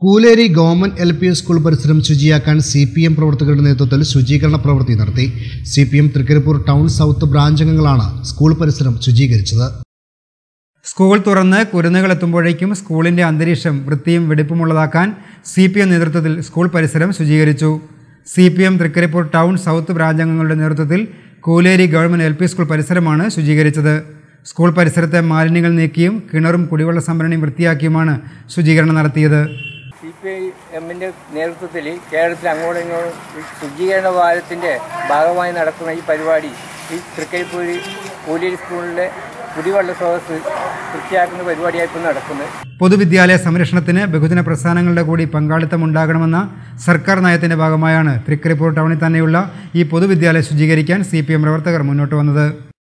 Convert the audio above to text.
Kooleri government L P school പരിസരം ശുചിയാക്കാൻ C P M പ്രവർത്തകരുടെ നേതൃത്വത്തിൽ ശുചീകരണ പ്രവൃത്തി നടത്തി C P M Thrikkaripur town south branch അംഗങ്ങളാണ് സ്കൂൾ പരിസരം ശുചീകരിച്ചത് സ്കൂൾ തുറന്ന് കുരുന്നുകളെത്തുമ്പോഴേക്കും സ്കൂളിന്റെ അന്തരീക്ഷം വൃത്തിയും വെടിപ്പുമുള്ളതാക്കാൻ സി പി എം നേതൃത്വത്തിൽ സ്കൂൾ പരിസരം ശുചീകരിച്ചു C P M Thrikkaripur town south branch അംഗങ്ങളുടെ നേതൃത്വത്തിൽ Kooleri government L P school പരിസരമാണ് ശുചീകരിച്ചത് സ്കൂൾ പരിസരത്തെ മാലിന്യങ്ങൾ നീക്കിയും കിണറും കുടിവെള്ള സംഭരണിയും വൃത്തിയാക്കിയുമാണ് ശുചീകരണം നടത്തിയത് സി പി ഐ എമ്മിൻ്റെ നേതൃത്വത്തിൽ കേരളത്തിൽ അങ്ങോട്ടും ഇങ്ങോട്ടും ഈ ശുചീകരണ വാരത്തിൻ്റെ ഭാഗമായി നടക്കുന്ന ഈ പരിപാടി ഈ തൃക്കരിപ്പൂരി കൂലിയേരി സ്കൂളിലെ കുടിവെള്ള സ്രോതസ് വൃത്തിയാക്കുന്ന പരിപാടിയായി ഇപ്പോൾ നടക്കുന്നത് പൊതുവിദ്യാലയ സംരക്ഷണത്തിന് ബഹുജന പ്രസ്ഥാനങ്ങളുടെ കൂടി പങ്കാളിത്തം ഉണ്ടാകണമെന്ന സർക്കാർ നയത്തിന്റെ ഭാഗമായാണ് തൃക്കരിപ്പൂർ ടൗണിൽ തന്നെയുള്ള ഈ പൊതുവിദ്യാലയം ശുചീകരിക്കാൻ സി പ്രവർത്തകർ മുന്നോട്ട് വന്നത്